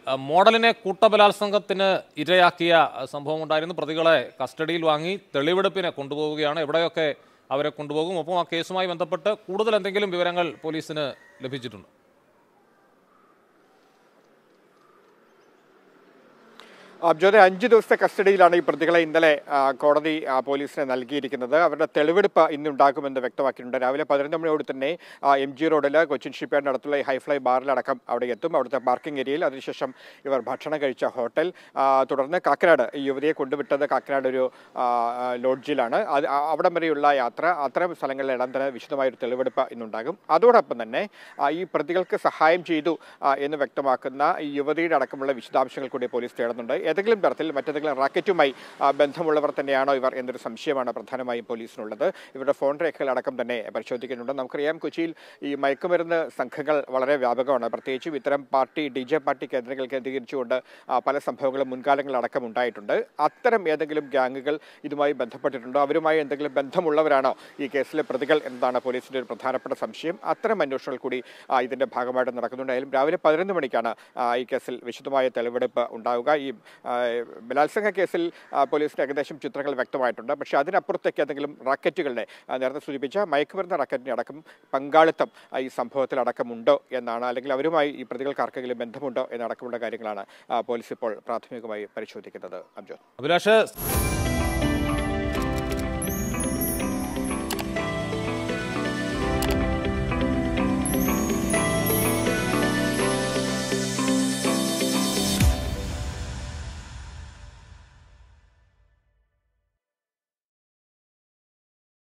അഹ് മോഡലിനെ കൂട്ടബലാത്സംഗത്തിന് ഇരയാക്കിയ അഹ് സംഭവമുണ്ടായിരുന്നു പ്രതികളെ കസ്റ്റഡിയിൽ വാങ്ങി തെളിവെടുപ്പിനെ കൊണ്ടുപോവുകയാണ് എവിടെയൊക്കെ അവരെ കൊണ്ടുപോകും ഒപ്പം ആ കേസുമായി ബന്ധപ്പെട്ട് കൂടുതൽ എന്തെങ്കിലും വിവരങ്ങൾ പോലീസിന് ലഭിച്ചിട്ടുണ്ട് അബ്ജോദെ അഞ്ച് ദിവസത്തെ കസ്റ്റഡിയിലാണ് ഈ പ്രതികളെ ഇന്നലെ ആ, കോടതി ആ, പോലീസിന് നൽകിയിരിക്കുന്നത് അവരുടെ തെളിവെടുപ്പ് ഇന്നുണ്ടാകുമെന്ന് വ്യക്തമാക്കിയിട്ടുണ്ട് രാവിലെ പതിനൊന്ന് മണിയോട് തന്നെ ആ, എം ജി റോഡിൽ കൊച്ചിൻ ഷിപ്പ്യാർഡിന് അടുത്തുള്ള ഈ ഹൈഫ്ലൈ ബാറിലടക്കം അവിടെ എത്തും അവിടുത്തെ പാർക്കിംഗ് ഏരിയയിൽ അതിനുശേഷം ഇവർ ഭക്ഷണം കഴിച്ച ഹോട്ടൽ ആ, തുടർന്ന് കാക്കനാട് ഈ യുവതിയെ കൊണ്ടുവിട്ടത് കാക്കനാട് ഒരു ആ, ആ, ലോഡ്ജിലാണ് അത് ആ- അവിടം വരെയുള്ള യാത്ര അത്തരം സ്ഥലങ്ങളിലെല്ലാം തന്നെ വിശദമായ ഒരു തെളിവെടുപ്പ് ഇന്നുണ്ടാകും അതോടൊപ്പം തന്നെ ആ, ഈ പ്രതികൾക്ക് സഹായം ചെയ്തു ആ, എന്ന് വ്യക്തമാക്കുന്ന ഈ യുവതിയുടെ അടക്കമുള്ള വിശദാംശങ്ങൾ കൂടി പോലീസ് തേടുന്നുണ്ട് ഏതെങ്കിലും തരത്തിൽ മറ്റേതെങ്കിലും റാക്കറ്റുമായി ആ, ബന്ധമുള്ളവർ തന്നെയാണോ ഇവർ എന്നൊരു സംശയമാണ് പ്രധാനമായും പോലീസിനുള്ളത് ഇവരുടെ ഫോൺ രേഖകൾ അടക്കം തന്നെ പരിശോധിക്കുന്നുണ്ട് നമുക്കറിയാം കൊച്ചിയിൽ ഈ മയക്കുമരുന്ന് സംഘങ്ങൾ വളരെ വ്യാപകമാണ് പ്രത്യേകിച്ചും ഇത്തരം പാർട്ടി ഡി ജെ പാർട്ടി കേന്ദ്രങ്ങൾ കേന്ദ്രീകരിച്ചുകൊണ്ട് ആ, പല സംഭവങ്ങളും മുൻകാലങ്ങളടക്കം ഉണ്ടായിട്ടുണ്ട് അത്തരം ഏതെങ്കിലും ഗ്യാങ്ങുകൾ ഇതുമായി ബന്ധപ്പെട്ടിട്ടുണ്ടോ അവരുമായി എന്തെങ്കിലും ബന്ധമുള്ളവരാണോ ഈ കേസിലെ പ്രതികൾ എന്നതാണ് പോലീസിന്റെ ഒരു പ്രധാനപ്പെട്ട സംശയം അത്തരം അന്വേഷണങ്ങൾ കൂടി ആ, ഇതിന്റെ ഭാഗമായിട്ട് നടക്കുന്നുണ്ടായാലും രാവിലെ പതിനൊന്ന് മണിക്കാണ് ആ, ഈ കേസിൽ വിശദമായ തെളിവെടുപ്പ് ഉണ്ടാവുക ഈ ആ, ബലാത്സംഗ കേസിൽ ആ, പോലീസിന് ഏകദേശം ചിത്രങ്ങൾ വ്യക്തമായിട്ടുണ്ട് പക്ഷേ അതിനപ്പുറത്തേക്ക് ഏതെങ്കിലും റാക്കറ്റുകളുടെ ആ, നേരത്തെ സൂചിപ്പിച്ച മയക്കുമരുന്ന് റാക്കറ്റിന്റെ അടക്കം പങ്കാളിത്തം ആ, ഈ സംഭവത്തിൽ അടക്കമുണ്ടോ എന്നാണ് അല്ലെങ്കിൽ അവരുമായി ഈ പ്രതികൾക്ക് ആർക്കെങ്കിലും ബന്ധമുണ്ടോ എന്നടക്കമുള്ള കാര്യങ്ങളാണ് ആ, പോലീസ് ഇപ്പോൾ പ്രാഥമികമായി പരിശോധിക്കുന്നത് അബ്ജോ അഭിലാഷ്